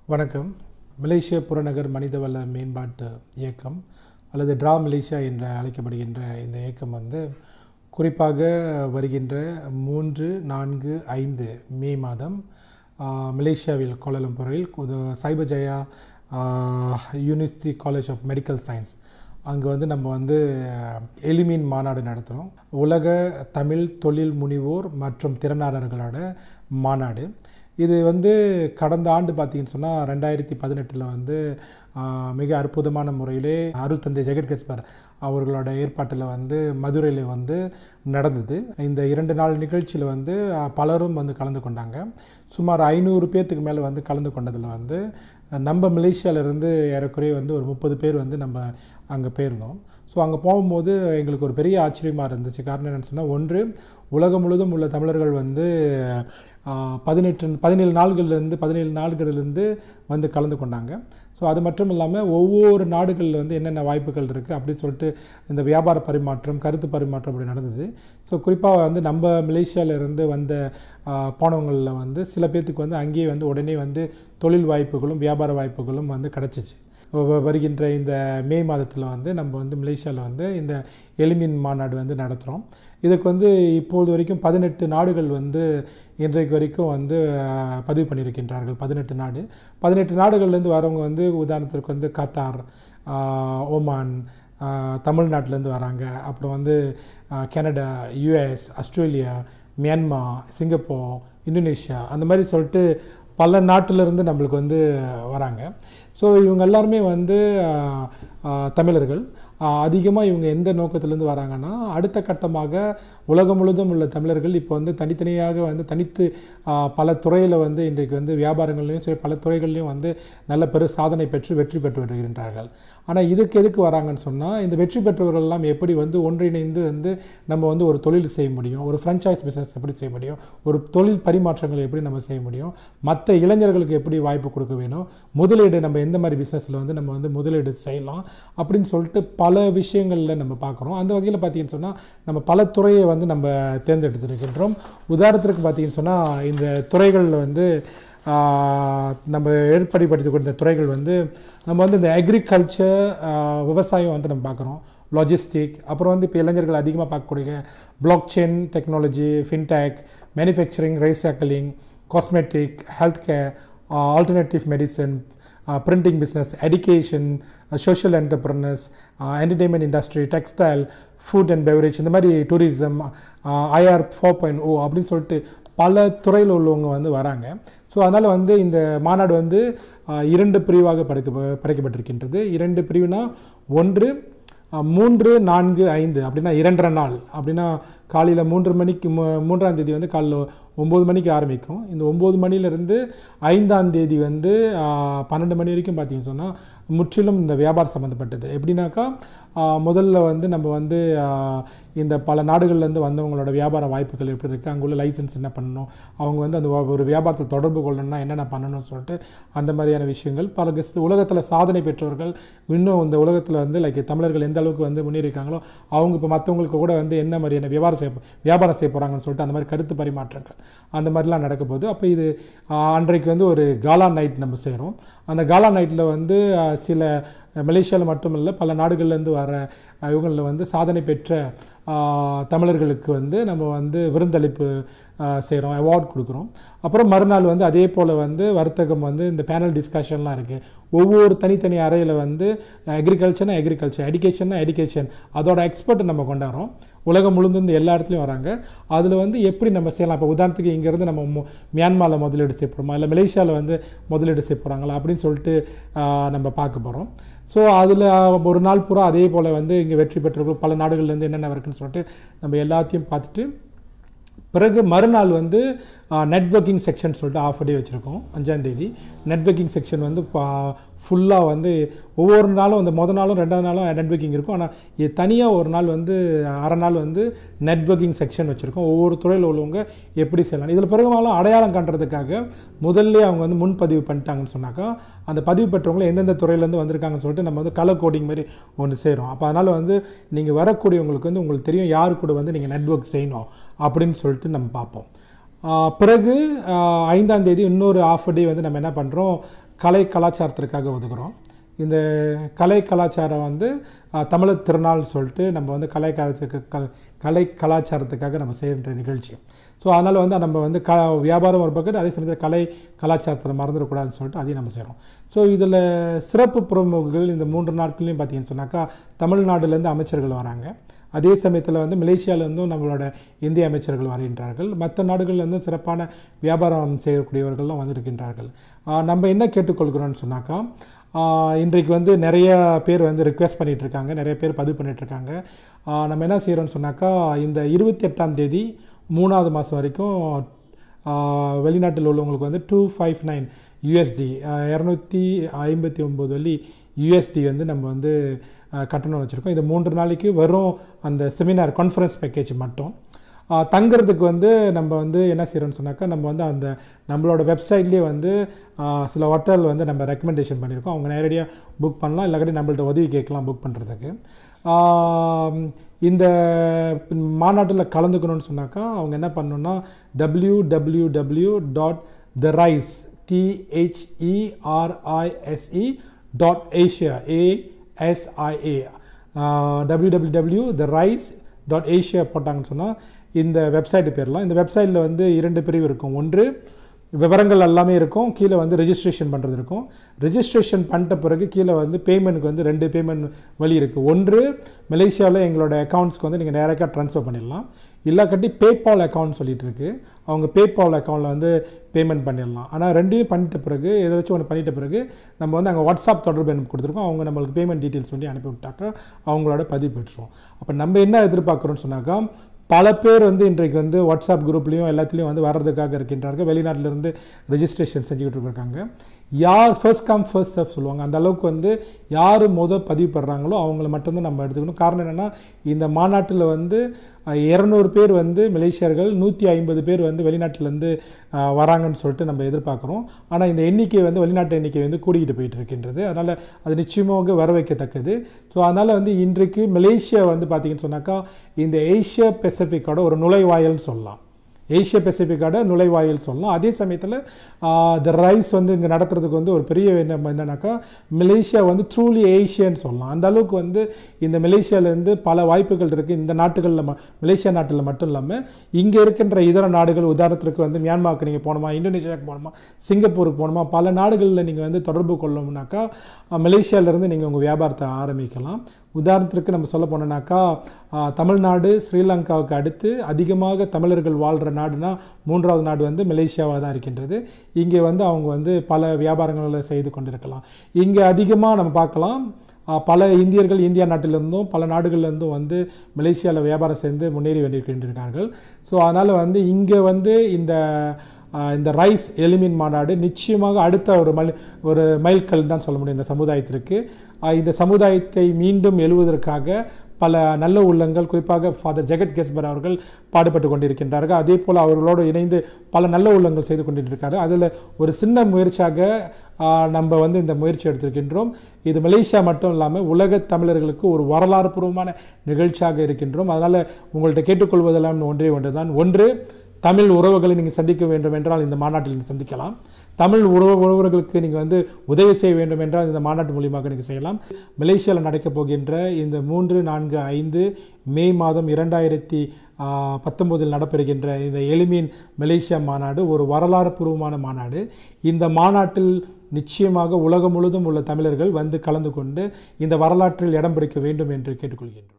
வணக்கம் மலேசிய புறநகர் மனிதவள மேம்பாட்டு இயக்கம் அல்லது ட்ரா மலேசியா என்று அழைக்கப்படுகின்ற இந்த இயக்கம் வந்து குறிப்பாக வருகின்ற மூன்று நான்கு ஐந்து மே மாதம் ஆஹ், மலேசியாவில் கோலாலம்பூரில் இது Cyberjaya university college of medical science அங்கே வந்து நம்ம வந்து எலிமின் மாநாடு நடத்துகிறோம் உலக தமிழ் தொழில் முனைவோர் மற்றும் திறனாளர்களோட மாநாடு இது வந்து கடந்த ஆண்டு பார்த்தீங்கன்னு சொன்னால் ரெண்டாயிரத்தி பதினெட்டில் வந்து ஆஹ், மிக அற்புதமான முறையிலே அருள் தந்தை ஜெகத் கஸ்பர் அவர்களோட ஏற்பாட்டில் வந்து மதுரையில் வந்து நடந்தது இந்த இரண்டு நாள் நிகழ்ச்சியில் வந்து ஆஹ், பலரும் வந்து கலந்து கொண்டாங்க சுமார் ஐநூறு பேர்த்துக்கு மேலே வந்து கலந்து கொண்டதில் வந்து நம்ம மலேசியாவிலேருந்து ஏறக்குறைய வந்து ஒரு முப்பது பேர் வந்து நம்ம அங்கே போயிருந்தோம் ஸோ அங்கே போகும்போது எங்களுக்கு ஒரு பெரிய ஆச்சரியமாக இருந்துச்சு காரணம் என்னென்னு சொன்னால் ஒன்று உலகம் முழுவதும் உள்ள தமிழர்கள் வந்து ஆஹ், பதினெட்டு பதினேழு நாள்கள்லேருந்து பதினேழு நாடுகளிலிருந்து வந்து கலந்து கொண்டாங்க ஸோ அது மட்டும் இல்லாமல் ஒவ்வொரு நாடுகளில் வந்து என்னென்ன வாய்ப்புகள் இருக்குது அப்படின்னு சொல்லிட்டு இந்த வியாபார பரிமாற்றம் கருத்து பரிமாற்றம் அப்படி நடந்தது ஸோ குறிப்பாக வந்து நம்ம மலேசியால இருந்து வந்த ஆஹ், போனவங்களில் வந்து சில பேர்த்துக்கு வந்து அங்கேயே வந்து உடனே வந்து தொழில் வாய்ப்புகளும் வியாபார வாய்ப்புகளும் வந்து கிடச்சிச்சு வ- வருகின்ற இந்த மே மாதத்தில் வந்து நம்ம வந்து மலேசியாவில் வந்து இந்த எலிமின் மாநாடு வந்து நடத்துகிறோம் இதுக்கு வந்து இப்போது வரைக்கும் பதினெட்டு நாடுகள் வந்து இன்றைக்கு வரைக்கும் வந்து ஆஹ், பதிவு பண்ணியிருக்கின்றார்கள் பதினெட்டு நாடு பதினெட்டு நாடுகள்லேருந்து வரவங்க வந்து உதாரணத்திற்கு வந்து கத்தார் ஆஹ், ஓமான் ஆஹ், தமிழ்நாட்டிலேருந்து வராங்க அப்புறம் வந்து ஆஹ், Canada US Australia Myanmar Singapore Indonesia அந்த மாதிரி சொல்லிட்டு பல நாட்டிலிருந்து நம்மளுக்கு வந்து வராங்க ஸோ இவங்க எல்லாருமே வந்து ஆஹ், ஆஹ், தமிழர்கள் அதிகமாக இவங்க எந்த நோக்கத்திலேருந்து வராங்கன்னா அடுத்த கட்டமாக உலகம் முழுவதும் உள்ள தமிழர்கள் இப்போ வந்து தனித்தனியாக வந்து தனித்து ஆஹ், பல துறையில் வந்து இன்றைக்கு வந்து வியாபாரங்கள்லையும் சரி பல துறைகள்லையும் வந்து நல்ல பெரு சாதனை பெற்று வெற்றி பெற்று வருகின்றார்கள் ஆனால் இதுக்கு எதுக்கு வராங்கன்னு சொன்னால் இந்த வெற்றி பெற்றவர்கள் எல்லாம் எப்படி வந்து ஒன்றிணைந்து வந்து நம்ம வந்து ஒரு தொழில் செய்ய முடியும் ஒரு ஃப்ரான்ச்சைஸ் பிஸ்னஸ் எப்படி செய்ய முடியும் ஒரு தொழில் பரிமாற்றங்களை எப்படி நம்ம செய்ய முடியும் மற்ற இளைஞர்களுக்கு எப்படி வாய்ப்பு கொடுக்க வேணும் முதலீடு நம்ம எந்த மாதிரி பிஸ்னஸில் வந்து நம்ம வந்து முதலீடு செய்யலாம் அப்படின்னு சொல்லிட்டு பல விஷயங்களில் நம்ம பார்க்குறோம் அந்த வகையில் பார்த்தீங்கன்னு சொன்னால் நம்ம பல துறையை வந்து நம்ம தேர்ந்தெடுத்திருக்கின்றோம் உதாரணத்திற்கு பார்த்தீங்கன்னு சொன்னால் இந்த துறைகளில் வந்து ஆஹ், நம்ம ஏற்படுத்தி கொடுத்த துறைகள் வந்து நம்ம வந்து இந்த அக்ரிகல்ச்சர் விவசாயம் வந்து நம்ம பார்க்குறோம் லாஜிஸ்டிக் அப்புறம் வந்து இப்போ இளைஞர்கள் அதிகமாக பார்க்கக்கூடிய block chain technology fintech manufacturing recycling cosmetic health care alternative medicine printing business education social entrepreneurs entertainment industry textile food and beverage இந்த மாதிரி tourism IR four point O அப்படின்னு சொல்லிட்டு பல துறையில் உள்ளவங்க வந்து வராங்க ஸோ அதனால் வந்து இந்த மாநாடு வந்து ஆஹ், இரண்டு பிரிவாக படைக்க படைக்கப்பட்டிருக்கின்றது இரண்டு பிரிவுனா ஒன்று ஆஹ், மூன்று நான்கு ஐந்து அப்படின்னா இரண்டரை நாள் அப்படின்னா காலையில் மூன்று மணிக்கு மூ- மூன்றாம் தேதி வந்து காலைல ஒம்பது மணிக்கு ஆரம்பிக்கும் இந்த ஒம்பது மணிலேருந்து ஐந்தாம் தேதி வந்து ஆஹ், பன்னெண்டு மணி வரைக்கும் பார்த்தீங்கன்னு சொன்னால் முற்றிலும் இந்த வியாபாரம் சம்மந்தப்பட்டது எப்படின்னாக்கா ஆஹ், முதல்ல வந்து நம்ம வந்து ஆஹ், இந்த பல நாடுகள்லேருந்து வந்தவங்களோட வியாபார வாய்ப்புகள் எப்படி இருக்குது அங்கே உள்ள லைசன்ஸ் என்ன பண்ணணும் அவங்க வந்து அந்த ஒரு வியாபாரத்தில் தொடர்பு கொள்ளணும்னா என்னென்ன பண்ணணும்னு சொல்லிட்டு அந்த மாதிரியான விஷயங்கள் பல கஸ் உலகத்தில் சாதனை பெற்றவர்கள் இன்னும் இந்த உலகத்தில் வந்து லைக் தமிழர்கள் எந்த அளவுக்கு வந்து முன்னேறியிருக்காங்களோ அவங்க இப்போ மற்றவங்களுக்கு கூட வந்து என்ன மாதிரியான வியாபாரம் செய்ய வியாபாரம் செய்ய போகிறாங்கன்னு சொல்லிட்டு அந்த மாதிரி கருத்து பரிமாற்றங்கள் அந்த மாதிரிலாம் நடக்க போகுது அப்போ இது ஆஹ், அன்றைக்கு வந்து ஒரு காலா நைட் நம்ம செய்கிறோம் அந்த காலா நைட்டில் வந்து ஆஹ், சில மலேசியாவில் மட்டும் இல்லை பல நாடுகள்லேருந்து வர ஆஹ், இவங்களில் வந்து சாதனை பெற்ற ஆஹ், தமிழர்களுக்கு வந்து நம்ம வந்து விருந்தளிப்பு செய்கிறோம் அவார்ட் கொடுக்குறோம் அப்புறம் மறுநாள் வந்து அதே போல் வந்து வர்த்தகம் வந்து இந்த பேனல் டிஸ்கஷன்லாம் இருக்குது ஒவ்வொரு தனித்தனி அறையில் வந்து அக்ரிகல்ச்சர்னா அக்ரிகல்ச்சர் எடுகேஷன்னா எடுகேஷன் அதோட எக்ஸ்பர்ட் நம்ம கொண்டாடுறோம் உலகம் முழுந்து எல்லா இடத்துலையும் வராங்க அதில் வந்து எப்படி நம்ம செய்யலாம் இப்போ உதாரணத்துக்கு இங்கேருந்து நம்ம மு- மியான்மாரில் முதலீடு செய்ய போகிறோமா இல்லை மலேசியாவில் வந்து முதலீடு செய்ய போகிறாங்களா அப்படின்னு சொல்லிட்டு ஆஹ், நம்ம பார்க்க போகிறோம் ஸோ அதில் ஒரு நாள் பூரா அதே போல் வந்து இங்கே வெற்றி பெற்றவர்கள் பல நாடுகள்லேருந்து என்னென்ன இருக்குன்னு சொல்லிட்டு நம்ம எல்லாத்தையும் பார்த்துட்டு பிறகு மறுநாள் வந்து நெட்வொர்க்கிங் செக்ஷன் சொல்லிட்டு ஆஃப் டே வச்சுருக்கோம் அஞ்சாந்தேதி நெட்வொர்க்கிங் செக்ஷன் வந்து ஃபுல்லாக வந்து ஒவ்வொரு நாளும் அந்த முத நாளும் ரெண்டாவது நாளும் நெட்வொர்க்கிங் இருக்கும் ஆனால் இது தனியாக ஒரு நாள் வந்து அரை நாள் வந்து நெட்வொர்க்கிங் செக்ஷன் வச்சுருக்கோம் ஒவ்வொரு துறையில் உள்ளவங்க எப்படி செய்யலாம் இதில் பிறகுமாலும் அடையாளம் காட்டுறதுக்காக முதல்ல அவங்க வந்து முன்பதிவு பண்ணிட்டாங்கன்னு சொன்னாக்கா அந்த பதிவு பெற்றவங்க எந்தெந்த துறையிலேருந்து வந்திருக்காங்கன்னு சொல்லிட்டு நம்ம வந்து கலர் கோடிங் மாதிரி ஒன்று செய்கிறோம் அப்போ அதனால் வந்து நீங்கள் வரக்கூடியவங்களுக்கு வந்து உங்களுக்கு தெரியும் யார் கூட வந்து நீங்கள் நெட்வொர்க் செய்யணும் அப்படின்னு சொல்லிட்டு நம்ம பார்ப்போம் ஆஹ் பிறகு ஆஹ் ஐந்தாம் தேதி இன்னொரு ஆஃப் டே வந்து நம்ம என்ன பண்ணுறோம் கலை கலாச்சாரத்திற்காக ஒதுக்குறோம் இந்த கலை கலாச்சாரம் வந்து அஹ், தமிழர் திருநாள் சொல்லிட்டு நம்ம வந்து கலை கலாச்சார கல் கலை கலாச்சாரத்துக்காக நம்ம செய்கின்ற நிகழ்ச்சி ஸோ அதனால் வந்து நம்ம வந்து க வியாபாரம் ஒரு பக்கம் அதே சமயத்தில் கலை கலாச்சாரத்தை மறந்துடக்கூடாதுன்னு சொல்லிட்டு அதையும் நம்ம செய்கிறோம் ஸோ இதில் சிறப்பு பிரமுகர்கள் இந்த மூன்று நாட்கள்லையும் பார்த்தீங்கன்னு சொன்னாக்கா தமிழ்நாடுலேருந்து அமைச்சர்கள் வராங்க அதே சமயத்தில் வந்து மலேசியாவிலேருந்தும் நம்மளோட இந்திய அமைச்சர்கள் வருகின்றார்கள் மற்ற நாடுகள்லேருந்தும் சிறப்பான வியாபாரம் செய்யக்கூடியவர்கள்லாம் வந்திருக்கின்றார்கள் ஆஹ் நம்ம என்ன கேட்டுக்கொள்கிறோம்னு சொன்னாக்கா ஆஹ் இன்றைக்கு வந்து நிறைய பேர் வந்து ரிக்வெஸ்ட் பண்ணிட்டு இருக்காங்க நிறைய பேர் பதிவு பண்ணிட்டு இருக்காங்க ஆஹ் நம்ம என்ன செய்கிறோம்னு சொன்னாக்கா இந்த இருபத்தி எட்டாம் தேதி மூணாவது மாதம் வரைக்கும் ஆஹ் வெளிநாட்டில் உள்ளவங்களுக்கு வந்து டூ ஃபைவ் நைன் யூஎஸ்டி இரநூத்தி ஐம்பத்தி ஒம்பது வெள்ளி யூஎஸ்டி வந்து நம்ம வந்து ஆஹ் கட்டணம் வச்சுருக்கோம் இந்த மூன்று நாளைக்கு வெறும் அந்த செமினார் கான்ஃபரன்ஸ் பேக்கேஜ் மட்டும் ஆஹ் தங்குறதுக்கு வந்து நம்ம வந்து என்ன செய்கிறோம்னு சொன்னாக்கா நம்ம வந்து அந்த நம்மளோட வெப்சைட்லேயே வந்து ஆஹ் சில ஹோட்டல் வந்து நம்ம ரெக்கமெண்டேஷன் பண்ணியிருக்கோம் அவங்க நேரடியாக புக் பண்ணலாம் இல்லாட்டி நம்மள்ட்ட உதவி கேட்கலாம் புக் பண்ணுறதுக்கு ஆம், இந்த மாநாட்டில் கலந்துக்கணும்னு சொன்னாக்கா அவங்க என்ன பண்ணணும்னா W W W dot the rise டிஹெச்இஆர்ஐஎஸ்இ dot Asia ஏஎஸ்ஐஏ W W W the rise dot Asia போட்டாங்கன்னு சொன்னால் இந்த வெப்சைட்டு பேர்லாம் இந்த வெப்சைட்டில் வந்து இரண்டு பிரிவு இருக்கும் ஒன்று விவரங்கள் எல்லாமே இருக்கும் கீழே வந்து ரெஜிஸ்ட்ரேஷன் பண்ணுறது இருக்கும் ரெஜிஸ்ட்ரேஷன் பண்ணிட்ட பிறகு கீழே வந்து பேமெண்ட்டுக்கு வந்து ரெண்டு பேமெண்ட் வழி இருக்குது ஒன்று மலேசியாவில் எங்களோட அக்கௌண்ட்ஸ்க்கு வந்து நீங்கள் டேரெக்டாக ட்ரான்ஸ்ஃபர் பண்ணிடலாம் இல்லாக்கட்டி பேபால் அக்கௌண்ட் சொல்லிட்டு இருக்கு அவங்க பேபால் அக்கௌண்ட்டில் வந்து பேமெண்ட் பண்ணிடலாம் ஆனால் ரெண்டையும் பண்ணிட்ட பிறகு ஏதாச்சும் ஒன்று பண்ணிட்ட பிறகு நம்ம வந்து அங்கே வாட்ஸ்அப் தொடர்பு எண் கொடுத்துருக்கோம் அவங்க நம்மளுக்கு பேமெண்ட் டீட்டெயில்ஸ் பண்ணி அனுப்பி விட்டாக்கா அவங்களோட பதிவு பெற்றுருவோம் அப்போ நம்ம என்ன எதிர்பார்க்குறோம்னு சொன்னாக்கா பல பேர் வந்து இன்றைக்கு வந்து வாட்ஸ்அப் குரூப்லேயும் எல்லாத்துலேயும் வந்து வர்றதுக்காக இருக்கின்றார்கள் வெளிநாட்டிலேருந்து ரெஜிஸ்ட்ரேஷன் செஞ்சுக்கிட்டு இருக்காங்க யார் ஃபர்ஸ்ட் கம் ஃபர்ஸ்ட் சர்வ் சொல்லுவாங்க அந்த அளவுக்கு வந்து யார் முத பதிவு படுறாங்களோ அவங்கள மட்டும்தான் நம்ம எடுத்துக்கணும் காரணம் என்னென்னா இந்த மாநாட்டில் வந்து இரநூறு பேர் வந்து மலேசியர்கள் நூற்றி ஐம்பது பேர் வந்து வெளிநாட்டிலேருந்து வராங்கன்னு சொல்லிட்டு நம்ம எதிர்பார்க்குறோம் ஆனால் இந்த எண்ணிக்கை வந்து வெளிநாட்டு எண்ணிக்கை வந்து கூடிக்கிட்டு போயிட்டு இருக்கின்றது அதனால் அது நிச்சயமாக வர வைக்கத்தக்கது ஸோ அதனால் வந்து இன்றைக்கு மலேசியா வந்து பார்த்தீங்கன்னு சொன்னாக்கா இந்த ஏஷியா பெசிபிக்கோட ஒரு நுழைவாயல்னு சொல்லலாம் ஏஷியா பெசிபிக்கோட நுழைவாயில் சொல்லலாம் அதே சமயத்தில் த ரைஸ் வந்து இங்கே நடத்துறதுக்கு வந்து ஒரு பெரிய என்ன என்னன்னாக்கா மலேசியா வந்து ட்ரூலி ஏஷியன்னு சொல்லலாம் அந்த அளவுக்கு வந்து இந்த மலேசியாவிலேருந்து பல வாய்ப்புகள் இருக்குது இந்த நாட்டுகளில் ம மலேசியா நாட்டில் மட்டும் இல்லாமல் இங்கே இருக்கின்ற இதர நாடுகள் உதாரணத்துக்கு வந்து மியான்மாருக்கு நீங்கள் போகணுமா இந்தோனேஷியாவுக்கு போகணுமா சிங்கப்பூருக்கு போகணுமா பல நாடுகளில் நீங்கள் வந்து தொடர்பு கொள்ளணும்னாக்கா மலேசியாவிலேருந்து நீங்கள் உங்கள் வியாபாரத்தை ஆரம்பிக்கலாம் உதாரணத்திற்கு நம்ம சொல்ல போனோம்னாக்கா தமிழ்நாடு ஸ்ரீலங்காவுக்கு அடுத்து அதிகமாக தமிழர்கள் வாழ்கிற நாடுனா மூன்றாவது நாடு வந்து மலேசியாவாக தான் இருக்கின்றது இங்கே வந்து அவங்க வந்து பல வியாபாரங்களை செய்து கொண்டிருக்கலாம் இங்கே அதிகமாக நம்ம பார்க்கலாம் பல இந்தியர்கள் இந்தியா நாட்டிலிருந்தும் பல நாடுகள்லேருந்தும் வந்து மலேசியாவில் வியாபாரம் செய்து முன்னேறி வந்துருக்கின்றார்கள் ஸோ அதனால் வந்து இங்கே வந்து இந்த இந்த ரைஸ் எலிமின் மாநாடு நிச்சயமாக அடுத்த ஒரு மல் ஒரு மைல்கல் தான் சொல்ல முடியும் இந்த சமுதாயத்திற்கு இந்த சமுதாயத்தை மீண்டும் எழுவதற்காக பல நல்ல உள்ளங்கள் குறிப்பாக ஃபாதர் ஜெகத் கெஸ்பர் அவர்கள் பாடுபட்டு கொண்டிருக்கின்றார்கள் அதே போல் அவர்களோடு இணைந்து பல நல்ல உள்ளங்கள் செய்து கொண்டிருக்காரு அதில் ஒரு சின்ன முயற்சியாக நம்ம வந்து இந்த முயற்சி எடுத்திருக்கின்றோம் இது மலேசியா மட்டும் இல்லாமல் உலக தமிழர்களுக்கு ஒரு வரலாறு பூர்வமான நிகழ்ச்சியாக இருக்கின்றோம் அதனால் உங்கள்கிட்ட கேட்டுக்கொள்வதெல்லாம் ஒன்றே ஒன்று தான் ஒன்று தமிழ் உறவுகளை நீங்கள் சந்திக்க வேண்டும் என்றால் இந்த மாநாட்டில் நீங்கள் சந்திக்கலாம் தமிழ் உறவு உறவுகளுக்கு நீங்கள் வந்து உதவி செய்ய வேண்டும் என்றால் இந்த மாநாட்டு மூலியமாக நீங்கள் செய்யலாம் மலேசியாவில் நடக்கப் போகின்ற இந்த மூன்று நான்கு ஐந்து மே மாதம் இரண்டாயிரத்தி பத்தொம்போதில் நடைபெறுகின்ற இந்த எளிமீன் மலேசியா மாநாடு ஒரு வரலாறு பூர்வமான மாநாடு இந்த மாநாட்டில் நிச்சயமாக உலகம் முழுதும் உள்ள தமிழர்கள் வந்து கலந்து கொண்டு இந்த வரலாற்றில் இடம் பிடிக்க வேண்டும் என்று கேட்டுக்கொள்கின்றோம்